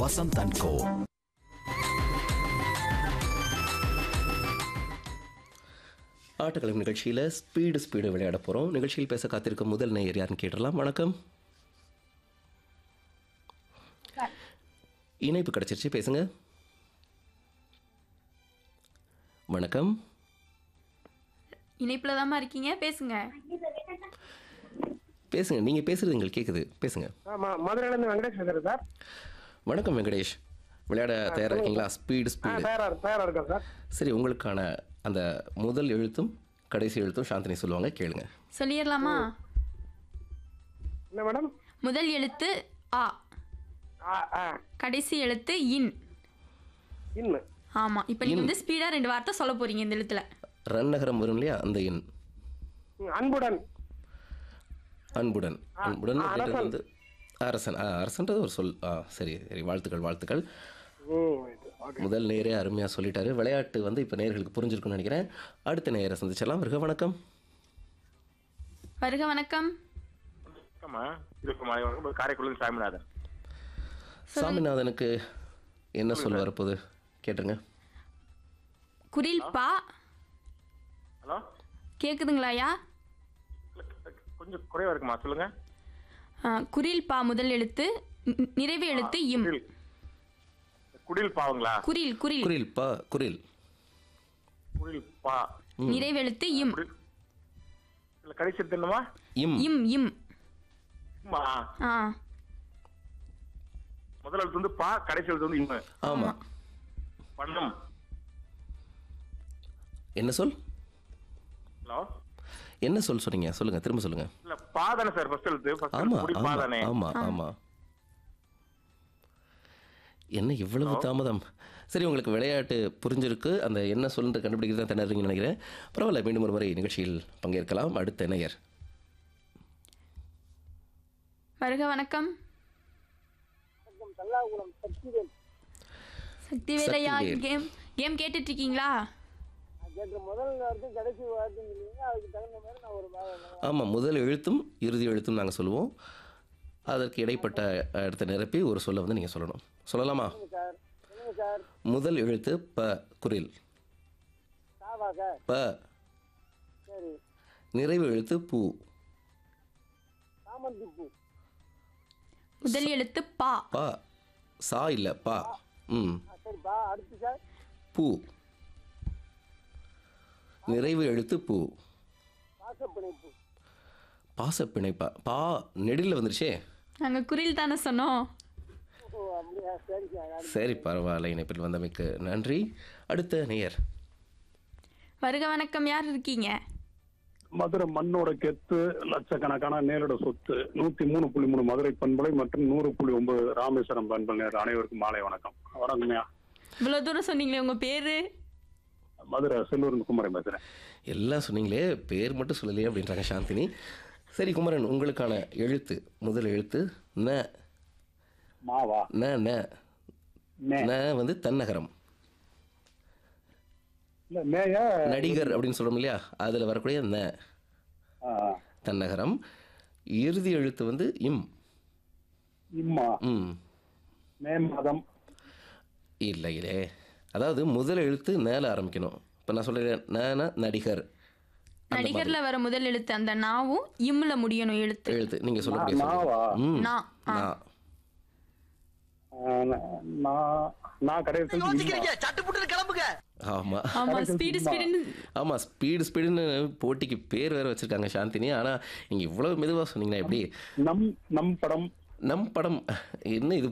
Vasanth and கோ ஆட்டக்கிழமை நிகழ்ச்சியில் speed speed விளையாட போகிறோம் நிகழ்ச்சியில் பேச காத்திருக்கும் முதல் நேயர் யாருன்னு கேட்டுடலாம் வணக்கம் இணைப்பு கிடச்சிருச்சு பேசுங்க வணக்கம் இணைப்புல தாம்மா இருக்கீங்க பேசுங்க பேசுங்க நீங்கள் பேசுகிறது எங்களுக்கு கேட்குது பேசுங்க ஆமா மதுரையிலேருந்து வெங்கடேஷ் பேசுறேன் சார் வணக்கம் வெங்கடேஷ் விளையாட தயாராக இருக்கீங்களா ஸ்பீடு ஆ ஸ்பீடு தயாரா தயாரா இருக்கேன் சார் சரி உங்களுக்கான அந்த முதல் எழுத்தும் கடைசி எழுத்தும் சாந்தினி சொல்லுவாங்க கேளுங்க சொல்லிடலாமா என்ன மேடம் முதல் எழுத்து ஆ ஆ ஆ கடைசி எழுத்து இன் இன்னு ஆமா இப்போ நீங்க வந்து ஸ்பீடா ரெண்டு வார்த்தை சொல்ல போறீங்க இந்த எழுத்துல ரன்னகரம் வரும் இல்லையா அந்த எண் ம், அன்புடன் அன்புடன் அன்புடன் ஆ, அப்படின்றது அரசன். வந்து அரசன் ஆ அரசன்றது ஒரு சொல் ஆ சரி சரி வாழ்த்துக்கள் வாழ்த்துக்கள் ம் ஓகே முதல் நேரே அருமையாக சொல்லிட்டாரு விளையாட்டு வந்து இப்போ நேர்களுக்கு புரிஞ்சிருக்கும்னு நினைக்கிறேன் அடுத்த நேரை சந்திச்சலாம் வருக வணக்கம் வருக வணக்கம் வணக்கம்மா இருக்குமா காரைக்குடி சாமிநாதன் சாமிநாதனுக்கு என்ன சொல் வரப்போகுது கேட்டுருங்க குரில் பா ஹலோ கேக்குதுங்களாயா கொஞ்சம் குறைவா இருக்குமா சொல்லுங்க ஆ, குரில் பா முதல் எழுத்து நி- நிறைவு எழுத்து இம் குடில் குடில் பாவங்களா குரில் குரில் குரில் பா குரில் குடில் பா நிறைவு எழுத்து இம் குடில் இல்ல கடைசி எடுத்து என்னமா இம் இம் இம் அம்மா ஆ முதல் எழுத்து வந்து பா கடைசி எழுத்து வந்து இம்மு ஆமாம் பண்ணம் என்ன சொல் ஹலோ என்ன சொல் சொன்னீங்க சொல்லுங்க திரும்ப சொல்லுங்க இல்ல பா தானே சார் ஃபர்ஸ்ட் எழுத்து ஃபர்ஸ்ட் ஆமா எழுத்து குடி பா ஆமா தானே ஆமா ஆமா என்ன இவ்வளவு தாமதம் சரி உங்களுக்கு விளையாட்டு புரிஞ்சிருக்கு அந்த என்ன சொல்லுன்ற கண்டுபிடிக்கிறது தான் திணறீங்கன்னு நினைக்கிறேன் பரவாயில்ல மீண்டும் ஒரு முறை நிகழ்ச்சியில் பங்கேற்கலாம் அடுத்த நேயர் வருக வணக்கம் சக்தி வேலையா சக்திவேல். கேம் கேம் கேட்டுட்டு இருக்கீங்களா ஆமாம் முதல் எழுத்தும் இறுதி எழுத்தும் நாங்கள் சொல்லுவோம் அதற்கு இடைப்பட்ட இடத்தை நிரப்பி ஒரு சொல்ல வந்து நீங்கள் சொல்லணும் சொல்லலாமா முதல் எழுத்து ப குரில் ப நிறைவு எழுத்து பூ முதல் எழுத்து பா பா சா இல்லை பா ம் பூ நிறைவு எழுத்து பூ பாசப்பிணைப்பா பா நெடில் வந்துருச்சே நாங்க குரில் தானே சொன்னோம் சரி பரவாயில்ல இணைப்பில் வந்தமைக்கு நன்றி அடுத்த நேயர் வருக வணக்கம் யார் இருக்கீங்க மதுரை மண்ணோட கெத்து லட்சக்கணக்கான நேரோட சொத்து நூத்தி மூணு புள்ளி மூணு மதுரை பண்பலை மற்றும் நூறு புள்ளி ஒன்பது ராமேஸ்வரம் பண்பலை நேர் அனைவருக்கும் மாலை வணக்கம் வணக்கம்யா இவ்வளவு தூரம் சொன்னீங்களே உங்க பேரு மதுரை செல்லூர் குமரன் பேசுறேன் எல்லாம் சொன்னீங்களே பேர் மட்டும் சொல்லலையே அப்படின்றாங்க சாந்தினி சரி குமரன் உங்களுக்கான எழுத்து முதல் எழுத்து ந மாவா ந ந நே ந வந்து தன்னகரம் இல்ல மேய நடிகர் அப்படின்னு சொல்றோம் இல்லையா அதில் வரக்கூடிய ந ஆ, தன்னகரம் இறுதி எழுத்து வந்து இம் இம்மா ம் மே மாதம் இல்லையிலே அதாவது முதல் எழுத்து நேல ஆரம்பிக்கணும் இப்போ நான் சொல்கிறேன் ந நடிகர் அந்த மாதிரி. நடிகர்ல வர முதல் எழுத்து அந்த நாவும் இம்ல முடியணும் எழுத்து எழுத்து நீங்கள் சொல்லக்கூடிய நா- நாவா? சொல்லு. ம் நா, ஆ. நா. ஆ, நான் நான் கடைசி ஆமா ஆமா ஸ்பீடு ஸ்பீடுன்னு ஆமா ஸ்பீடு ஸ்பீடுன்னு போட்டிக்கு பேர் வேற வச்சிருக்காங்க சாந்தினி ஆனா நீங்க இவ்வளவு மெதுவா சொன்னீங்கன்னா எப்படி நம் நம் படம் நம் படம் என்ன இது